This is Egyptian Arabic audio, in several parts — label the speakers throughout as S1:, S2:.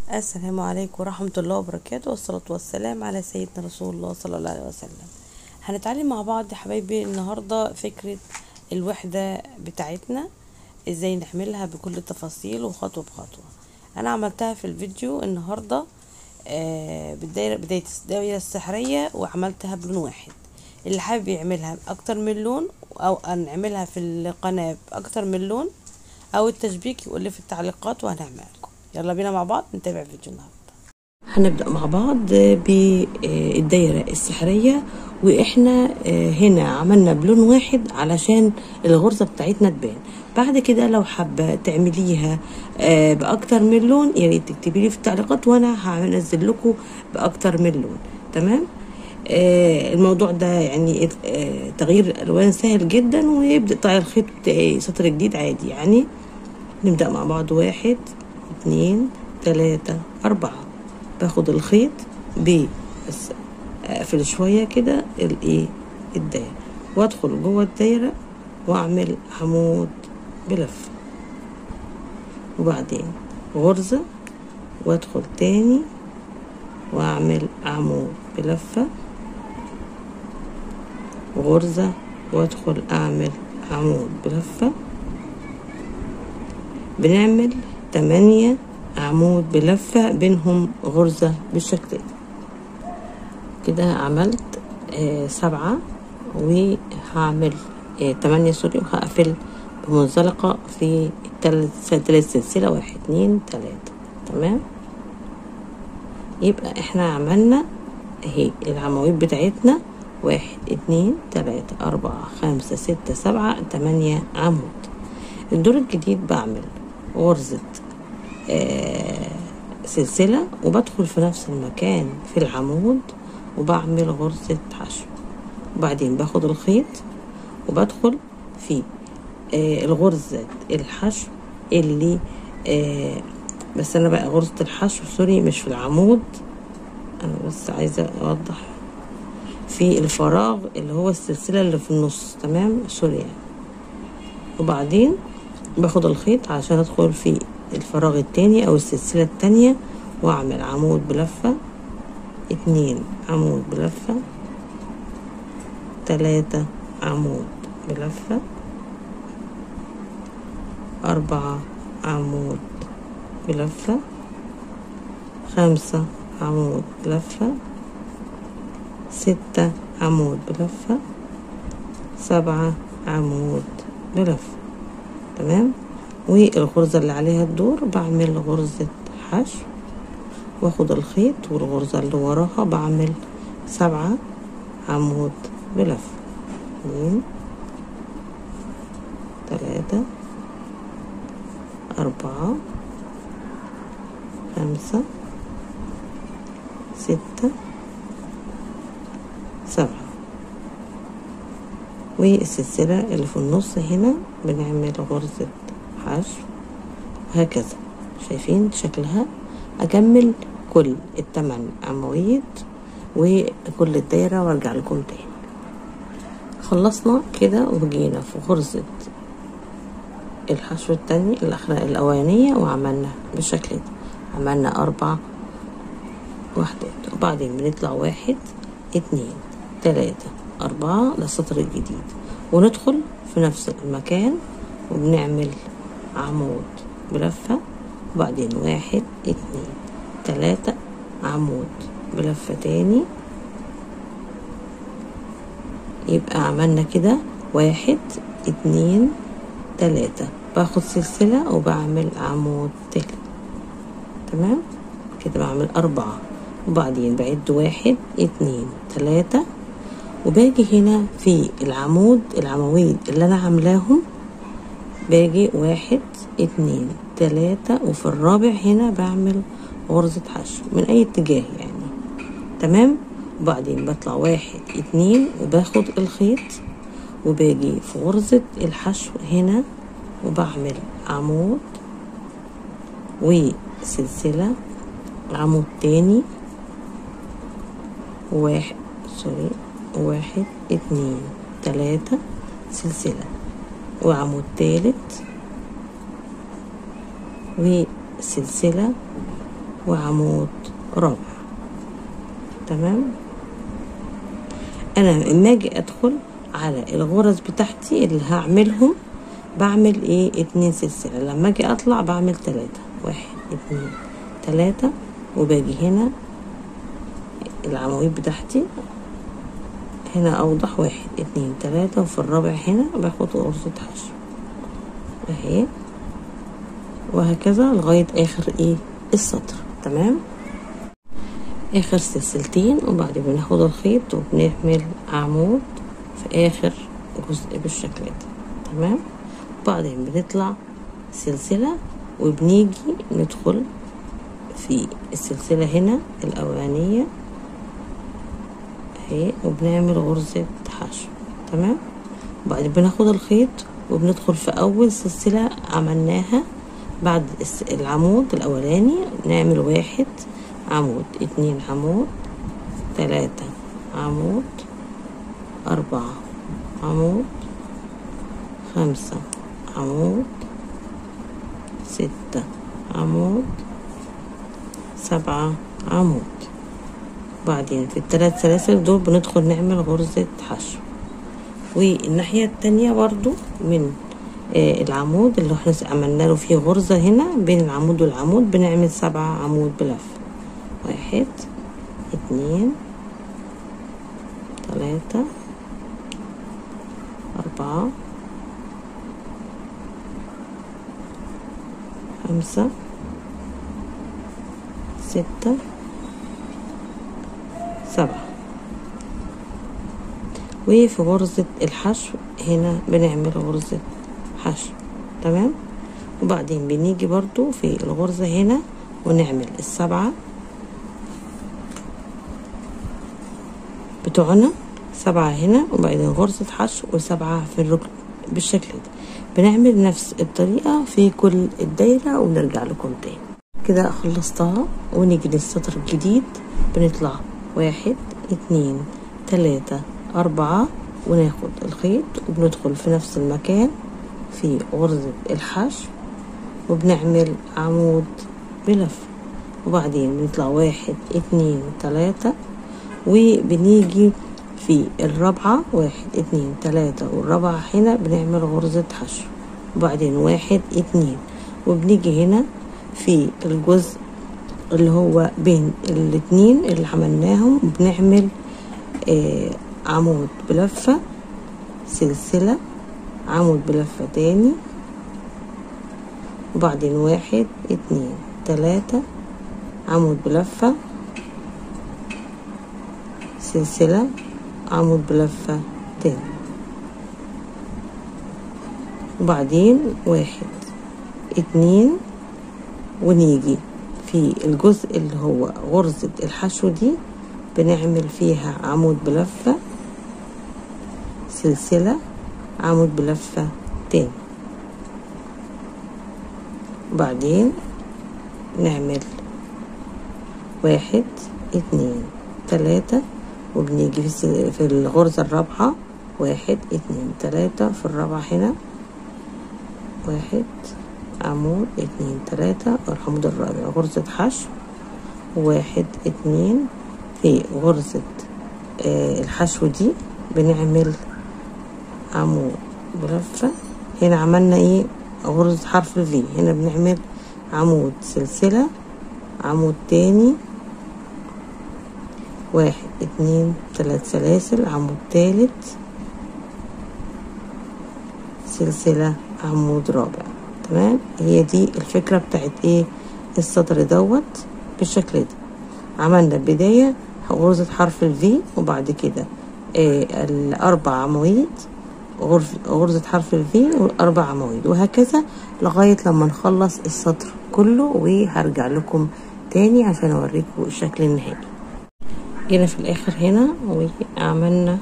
S1: السلام عليكم ورحمة الله وبركاته والصلاة والسلام على سيدنا رسول الله صلى الله عليه وسلم هنتعلم مع بعض يا حبايبي النهاردة فكرة الوحدة بتاعتنا ازاي نعملها بكل التفاصيل وخطوة بخطوة انا عملتها في الفيديو النهاردة آه بالدايرة بداية الدائرة السحرية وعملتها بلون واحد اللي حابب يعملها بأكتر من لون او نعملها في القناة بأكتر من لون او التشبيك يقول لي في التعليقات وهنعملها لكم يلا بينا مع بعض نتابع فيديو النهارده هنبدأ مع بعض بالدايرة السحرية واحنا هنا عملنا بلون واحد علشان الغرزة بتاعتنا تبان بعد كده لو حابة تعمليها بأكتر من لون يا ريت تكتبي لي في التعليقات وانا هنزل لكم بأكتر من لون تمام الموضوع ده يعني تغيير الالوان سهل جدا ويبدا طيب الخيط سطر جديد عادي يعني نبدا مع بعض واحد اتنين تلاتة أربعة باخد الخيط ب بس أقفل شوية كده الإيه الدايرة وأدخل جوه الدايرة وأعمل عمود بلفة وبعدين غرزة وأدخل تاني وأعمل عمود بلفة غرزة وأدخل أعمل عمود بلفة بنعمل تمانية عمود بلفة بينهم غرزة بالشكل ده كده عملت آه سبعة وهعمل آه تمانية سوري وهقفل بمنزلقة في التلات تلات سلسلة واحد اتنين تلاتة تمام يبقى احنا عملنا اهي العواميد بتاعتنا واحد اتنين تلاتة أربعة خمسة ستة سبعة تمانية عمود الدور الجديد بعمل غرزة آه سلسلة وبدخل في نفس المكان في العمود وبعمل غرزة حشو وبعدين باخد الخيط وبدخل في آه الغرزة الحشو اللي آه بس انا بقى غرزة الحشو سوري مش في العمود انا بس عايزة اوضح في الفراغ اللي هو السلسلة اللي في النص تمام سوري يعني وبعدين باخد الخيط عشان ادخل في الفراغ التاني او السلسلة التانية واعمل عمود بلفة اتنين عمود بلفة تلاتة عمود بلفة أربعة عمود بلفة خمسة عمود بلفة ستة عمود بلفة سبعة عمود بلفة تمام والغرزة اللي عليها الدور بعمل غرزة حشو واخد الخيط والغرزة اللي وراها بعمل سبعة عمود بلفة اتنين تلاتة أربعة خمسة ستة سبعة والسلسلة اللي في النص هنا بنعمل غرزة حشو وهكذا شايفين شكلها أكمل كل التمن عواميد وكل الدايرة وارجع لكم تاني خلصنا كده وجينا في غرزة الحشو التاني الأولانية وعملنا بالشكل ده عملنا أربع وحدات وبعدين بنطلع واحد اتنين تلاتة أربعة ده السطر الجديد وندخل في نفس المكان وبنعمل عمود بلفة وبعدين واحد اتنين تلاتة عمود بلفة تاني يبقى عملنا كده واحد اتنين تلاتة باخد سلسلة وبعمل عمود تالت تمام كده بعمل أربعة وبعدين بعد واحد اتنين تلاتة وباجي هنا في العمود العواميد اللي انا عاملاهم باجي واحد اتنين تلاتة وفي الرابع هنا بعمل غرزة حشو من اي اتجاه يعني تمام وبعدين بطلع واحد اتنين وباخد الخيط وباجي في غرزة الحشو هنا وبعمل عمود وسلسلة عمود تاني واحد سوري واحد اتنين تلاتة سلسلة وعمود تالت وسلسلة وعمود رابع تمام انا لما اجي ادخل على الغرز بتاعتي اللي هعملهم بعمل ايه اتنين سلسلة لما اجي اطلع بعمل تلاتة واحد اتنين تلاتة وباجي هنا العواميد بتاعتي هنا اوضح واحد اتنين تلاتة وفي الرابع هنا باخد غرزة حشو اهي وهكذا لغاية اخر ايه السطر تمام اخر سلسلتين وبعد بناخد الخيط وبنعمل عمود في اخر جزء بالشكل ده تمام وبعدين بنطلع سلسلة وبنيجي ندخل في السلسلة هنا الأولانية اهي وبنعمل غرزة حشو تمام وبعدين بناخد الخيط وبندخل في أول سلسلة عملناها بعد العمود الأولاني نعمل واحد عمود اتنين عمود تلاتة عمود أربعة عمود خمسة عمود ستة عمود سبعة عمود بعدين في الثلاث سلاسل دول بندخل نعمل غرزة حشو والناحية التانية برضو من آه العمود اللي احنا عملنا له فيه غرزة هنا بين العمود والعمود بنعمل سبعة عمود بلف واحد اتنين تلاتة أربعة خمسة ستة سبعة وفي غرزة الحشو هنا بنعمل غرزة حشو تمام وبعدين بنيجي برضو في الغرزة هنا ونعمل السبعة بتوعنا سبعة هنا وبعدين غرزة حشو وسبعة في الركن بالشكل ده بنعمل نفس الطريقة في كل الدايرة ونرجع لكم تاني كده خلصتها ونيجي للسطر الجديد بنطلع واحد اتنين تلاتة أربعة وناخد الخيط وبندخل في نفس المكان في غرزة الحشو وبنعمل عمود بلف وبعدين بنطلع واحد اتنين تلاتة وبنيجي في الرابعة واحد اتنين تلاتة والرابعة هنا بنعمل غرزة حشو وبعدين واحد اتنين وبنيجي هنا في الجزء اللي هو بين الاتنين اللي عملناهم بنعمل آه عمود بلفة سلسلة عمود بلفة تاني وبعدين واحد اتنين تلاتة عمود بلفة سلسلة عمود بلفة تاني وبعدين واحد اتنين ونيجي في الجزء اللي هو غرزة الحشو دي بنعمل فيها عمود بلفة سلسلة عمود بلفة تاني وبعدين نعمل واحد اتنين تلاتة وبنيجي في, في الغرزة الرابعة واحد اتنين تلاتة في الرابعة هنا واحد عمود اتنين تلاتة العمود الرابع غرزة حشو واحد اتنين في غرزة آه الحشو دي بنعمل عمود بلفة هنا عملنا ايه غرزة حرف الفي هنا بنعمل عمود سلسلة عمود تاني واحد اتنين تلات سلاسل عمود تالت سلسلة عمود رابع تمام هي دي الفكرة بتاعت ايه السطر دوت بالشكل ده عملنا البداية غرزة حرف الفي وبعد كده إيه الأربع عواميد غرزة حرف الفي والأربع عواميد وهكذا لغاية لما نخلص السطر كله وهرجع لكم تاني عشان أوريكم الشكل النهائي جينا في الآخر هنا وعملنا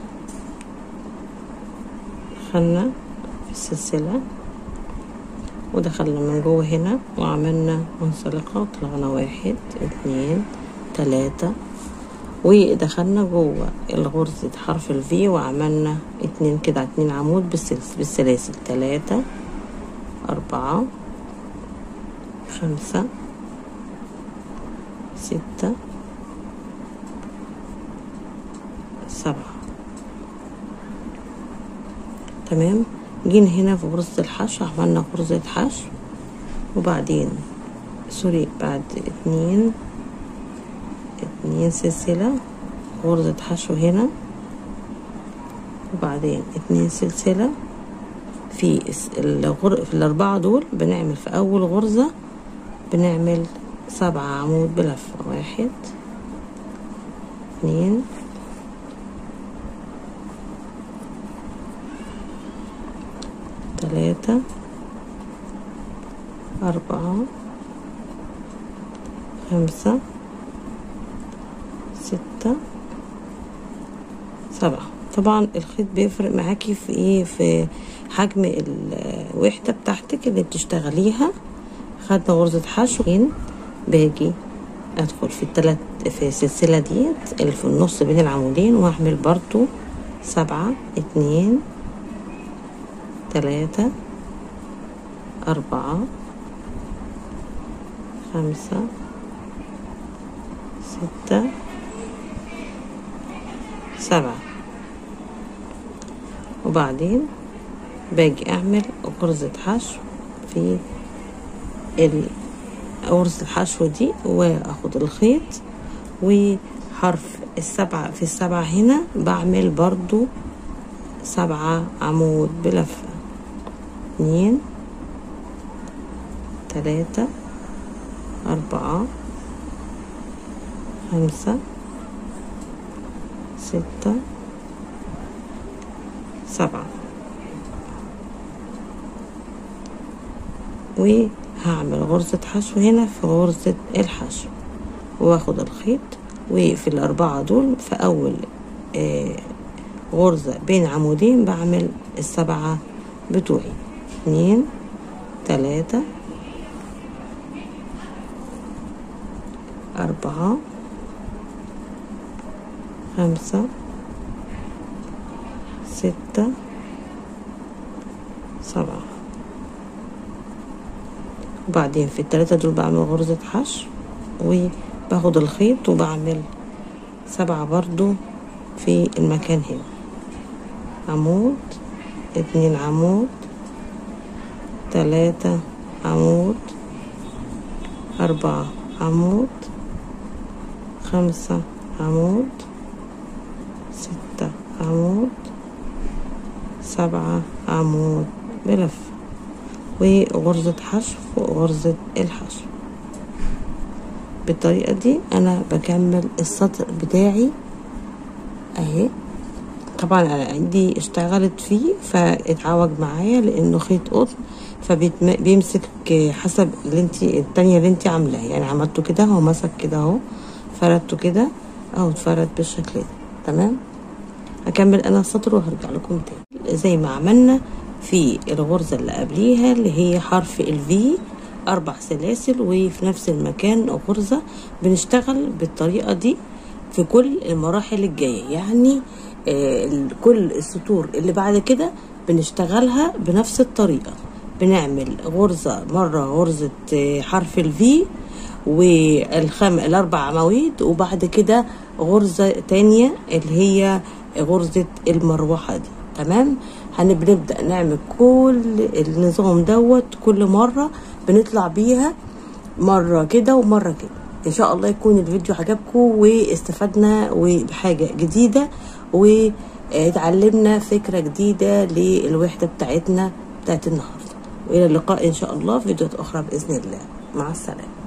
S1: دخلنا في السلسلة ودخلنا من جوه هنا وعملنا منسلقة طلعنا واحد اتنين تلاتة ودخلنا جوه الغرزة حرف الفي وعملنا اتنين كده اتنين عمود بالسلسل بالسلاسل تلاتة أربعة خمسة ستة سبعة تمام جينا هنا في غرزة الحشو عملنا غرزة حشو وبعدين سوري بعد اتنين اتنين سلسلة غرزة حشو هنا وبعدين اتنين سلسلة في الغر... في الأربعة دول بنعمل في أول غرزة بنعمل سبعة عمود بلفة واحد اتنين تلاتة أربعة خمسة ستة سبعة طبعا الخيط بيفرق معاكي في ايه في حجم الوحدة بتاعتك اللي بتشتغليها خدنا غرزة حشو باجي ادخل في التلات في السلسلة ديت اللي في النص بين العمودين واعمل برضو سبعة اتنين تلاتة أربعة خمسة ستة سبعة وبعدين باجي اعمل غرزة حشو في غرزة الحشو دي واخد الخيط وحرف السبعة في السبعة هنا بعمل برضو سبعة عمود بلفة اتنين تلاتة أربعة خمسة ستة سبعة وهعمل غرزة حشو هنا في غرزة الحشو واخد الخيط وفي الأربعة دول في أول آه غرزة بين عمودين بعمل السبعة بتوعي اتنين تلاتة أربعة خمسة ستة سبعة وبعدين في التلاتة دول بعمل غرزة حشو وباخد الخيط وبعمل سبعة برضو في المكان هنا عمود اتنين عمود تلاتة عمود أربعة عمود خمسة عمود ستة عمود سبعة عمود بلف وغرزة حشو فوق غرزة الحشو بالطريقة دي أنا بكمل السطر بتاعي أهي طبعا أنا عندي اشتغلت فيه فاتعوج معايا لأنه خيط قطن فبيمسك حسب اللي انت التانية اللي انت عاملاه يعني عملته كده هو مسك كده اهو فردته كده اهو اتفرد بالشكل ده تمام هكمل انا السطر وهرجع لكم تاني زي ما عملنا في الغرزة اللي قبليها اللي هي حرف الفي اربع سلاسل وفي نفس المكان غرزة بنشتغل بالطريقة دي في كل المراحل الجاية يعني آه كل السطور اللي بعد كده بنشتغلها بنفس الطريقة بنعمل غرزة مرة غرزة حرف الفي والخم الأربع عواميد وبعد كده غرزة تانية اللي هي غرزة المروحة دي تمام هنبدأ نعمل كل النظام دوت كل مرة بنطلع بيها مرة كده ومرة كده ان شاء الله يكون الفيديو عجبكم واستفدنا بحاجة جديدة واتعلمنا فكرة جديدة للوحدة بتاعتنا بتاعت النهاردة والى اللقاء ان شاء الله في فيديوهات اخرى باذن الله مع السلامه